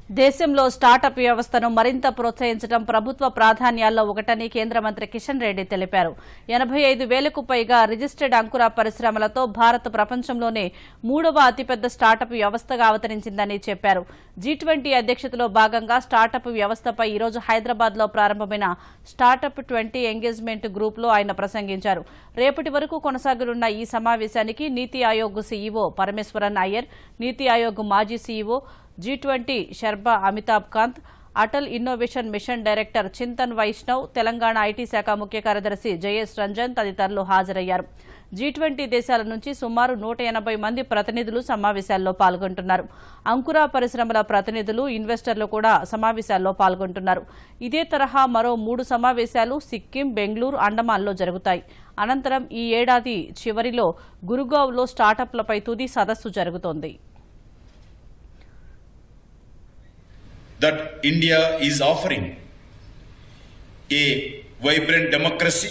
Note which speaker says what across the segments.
Speaker 1: దేశంలో స్టార్టప్ వ్యవస్థను మరింత ప్రోత్సహించడం ప్రభుత్వ ప్రాధాన్యాల్లో ఒకటని కేంద్ర మంత్రి కిషన్ రెడ్డి తెలిపారు ఎనభై ఐదు వేలకు పైగా రిజిస్టర్డ్ అంకుర పరిశ్రమలతో భారత్ ప్రపంచంలోనే మూడవ అతిపెద్ద స్టార్టప్ వ్యవస్థగా అవతరించిందని చెప్పారు జీ ట్వంటీ అధ్యక్షతలో భాగంగా స్టార్టప్ వ్యవస్థపై ఈరోజు హైదరాబాద్ లో ప్రారంభమైన స్టార్టప్ ట్వంటీ ఎంగేజ్మెంట్ గ్రూప్ లో ఆయన ప్రసంగించారు రేపటి వరకు కొనసాగనున్న ఈ సమావేశానికి నీతి ఆయోగ్ సీఈఓ పరమేశ్వరన్ అయ్యర్ నీతి ఆయోగ్ మాజీ CEO G twenty sherpa Amitabh Kant Atal innovation mission director Chintan Vaishnav Telangana IT శాఖ ముఖ్య కార్యదర్శి జయేష్ రంజన్ తదితరులు హాజరయ్యారు జీ ట్వంటీ దేశాల నుంచి సుమారు నూట ఎనభై మంది ప్రతినిధులు సమావేశాల్లో పాల్గొంటున్నారు అంకుర పరిశ్రమల ప్రతినిధులు ఇన్వెస్టర్లు కూడా సమావేశాల్లో పాల్గొంటున్నారు ఇదే తరహా మరో మూడు సమావేశాలు సిక్కిం బెంగళూరు అండమాన్లో జరుగుతాయి అనంతరం ఈ ఏడాది చివరిలో గురుగావ్లో స్టార్టప్లపై తుది సదస్సు జరుగుతోంది
Speaker 2: that India is offering a vibrant democracy,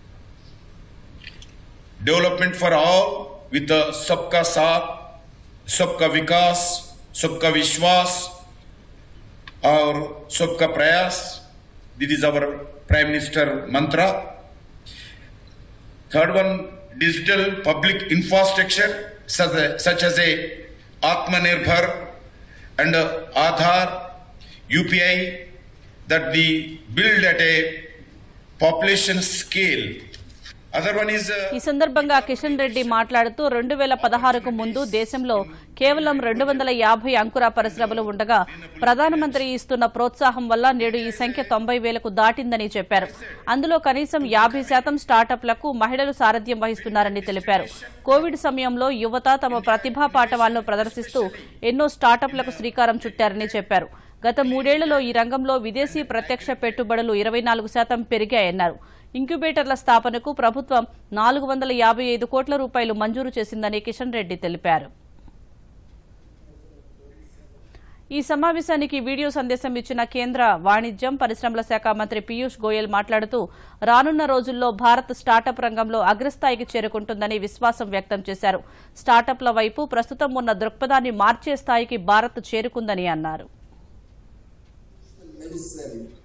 Speaker 2: development for all with a Sabka Saath, Sabka Vikas, Sabka Vishwas, or Sabka Prayas. This is our Prime Minister mantra. Third one, digital public infrastructure such as, such as a Atmanirbhar and uh, Aadhaar, UPI that we build at a population scale. Other one is uh,
Speaker 1: ఈ సందర్భంగా కిషన్ రెడ్డి మాట్లాడుతూ రెండు వేల పదహారుకు ముందు దేశంలో కేవలం రెండు వందల యాభై అంకుర పరిశ్రమలు ఉండగా ప్రధానమంత్రి ఇస్తున్న ప్రోత్సాహం వల్ల నేడు ఈ సంఖ్య తొంభై వేలకు దాటిందని చెప్పారు అందులో కనీసం యాభై శాతం స్టార్టప్లకు మహిళలు సారథ్యం వహిస్తున్నారని తెలిపారు కోవిడ్ సమయంలో యువత తమ ప్రతిభా పాఠవాలను ప్రదర్శిస్తూ ఎన్నో స్టార్టప్లకు శ్రీకారం చుట్టారని చెప్పారు గత మూడేళ్లలో ఈ రంగంలో విదేశీ ప్రత్యక్ష పెట్టుబడులు ఇరవై నాలుగు శాతం పెరిగాయన్నారు ఇంక్యుబేటర్ల స్థాపనకు ప్రభుత్వం నాలుగు వందల యాభై ఐదు కోట్ల రూపాయలు మంజూరు చేసిందని కిషన్ రెడ్డి తెలిపారు ఈ సమావేశానికి వీడియో సందేశం ఇచ్చిన కేంద్ర వాణిజ్యం పరిశ్రమల శాఖ మంత్రి పీయూష్ గోయల్ మాట్లాడుతూ రానున్న రోజుల్లో భారత్ స్టార్టప్ రంగంలో అగ్రస్థాయికి చేరుకుంటుందని విశ్వాసం వ్యక్తం చేశారు స్టార్టప్ల వైపు ప్రస్తుతం ఉన్న దృక్పథాన్ని మార్చే స్థాయికి భారత్ చేరుకుందని అన్నారు
Speaker 3: necessary